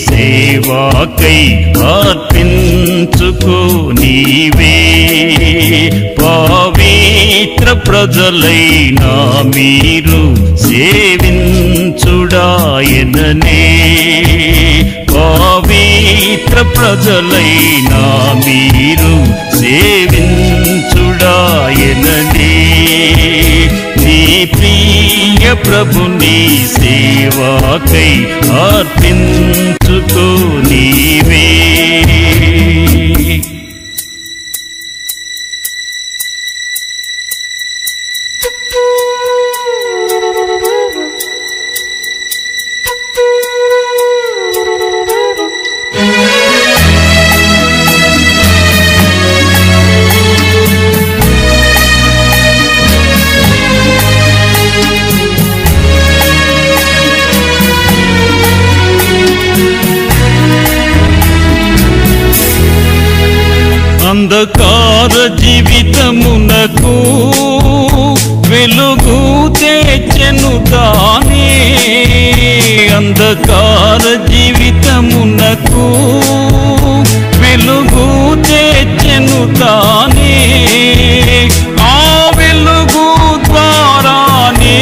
సేవాకై అర్పించుకో నీవే పవిత్ర ప్రజలైన మీరు సేవించుడాయననే పవిత్ర ప్రజలైన మీరు సేవించుడాయననే నీ ప్రియ ప్రభుని సేవాకై అర్పించుకో నీవే అంధకార జీవితమునకు వెలుగు తెచ్చెను తానే అంధకార జీవితమునకు వెలుగు తెచ్చెను తానే ఆ వెలుగు ద్వారానే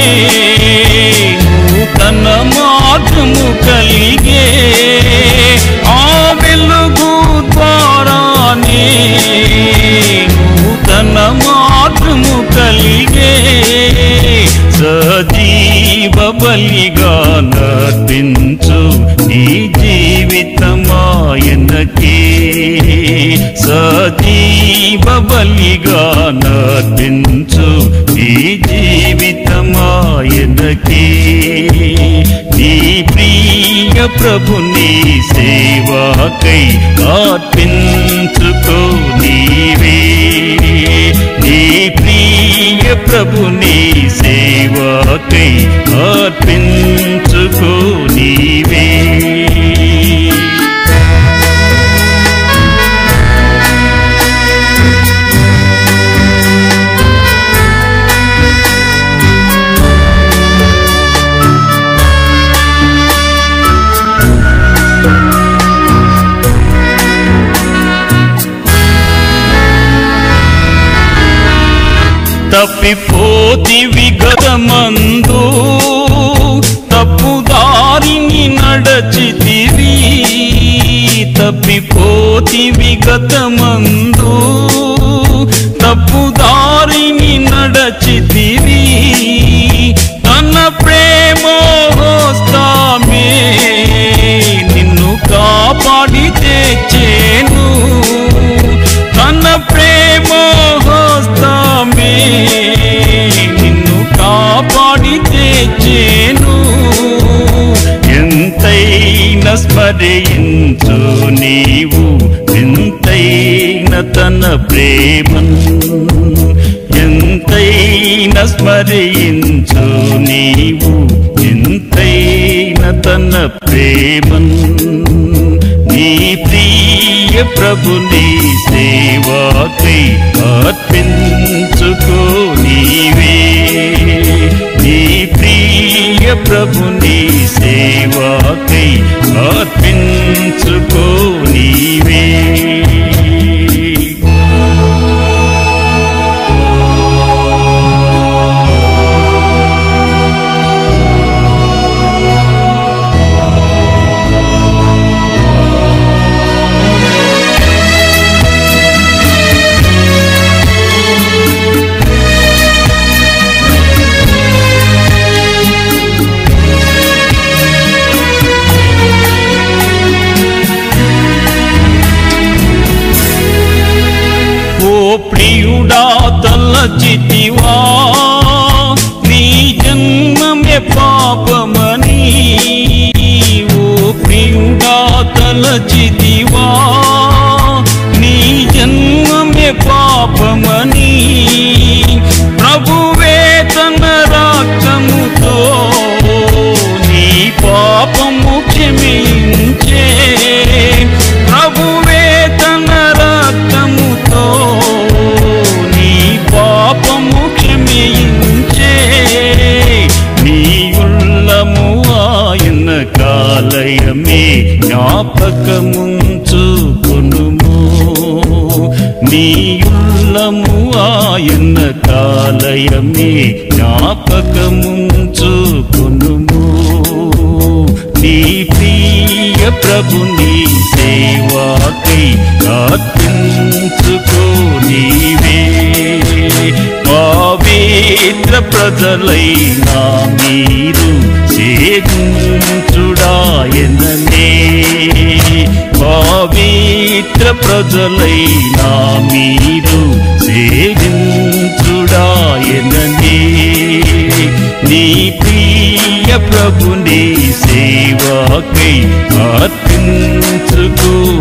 నూతన మార్గము కలిగే ఆ వెలుగు ద్వారానే నూతన మార్గము కలిగే సజీవ బలిగా నర్పించు నీ జీవితమాయనకే సజీవ బలిగా నర్పించు నీ జీవితమాయనకే నీ ప్రియ ప్రభుని సేవాకై అర్పించుకో నీవే నీ ప్రియ ప్రభుని సేవాకై అర్పించుకో నీవే తప్పిపోతి విగతమందు తప్పుదారిని నడచితివి తప్పిపోతి విగతమందు తప్పుదారిని నడచితివి తన ప్రేమ హోస్తామే నిన్ను కాపాడి తెచ్చేను తన ప్రేమ హస్తమే నిన్ను కాపాడి తెచ్చేను ఎంతైన స్మరించు నీవు ఎంతైన తన ప్రేమన్ ఎంతైన స్మరించు నీవు ఎంతైన తన ప్రేమన్ నీ ప్రియ ప్రభుని సేవాకై అర్పించుకో నీవే నీ ప్రియ ప్రభుని సేవాకై అర్పించుకో నీవే ఓ ప్రియుడా తలచితివా నీ జన్మమే పాపమని ఓ ప్రియుడా తలచితివా నీ జన్మమే పాపమని ప్రభువే తన రాక్షముతో నీ పాపము క్షమించే ప్రభువే తన రక్తముతో నీ పాపము క్షమించే నీ ఉల్లము ఆయన కాలయమే జ్ఞాపకముంచుకొనుము నీ ఉల్లము ఆయన కాలయమే జ్ఞాపకముంచుకొనుము నీ ప్రియ ప్రభు నీ సేవాకై ప్రార్థించుకో నీవే పవిత్ర ప్రజలైన మీరు సేవించుడాయననే పవిత్ర ప్రజలైన మీరు సేవించుడాయననే నీ ప్రియ ప్రభుని సేవాకై అర్పించుకో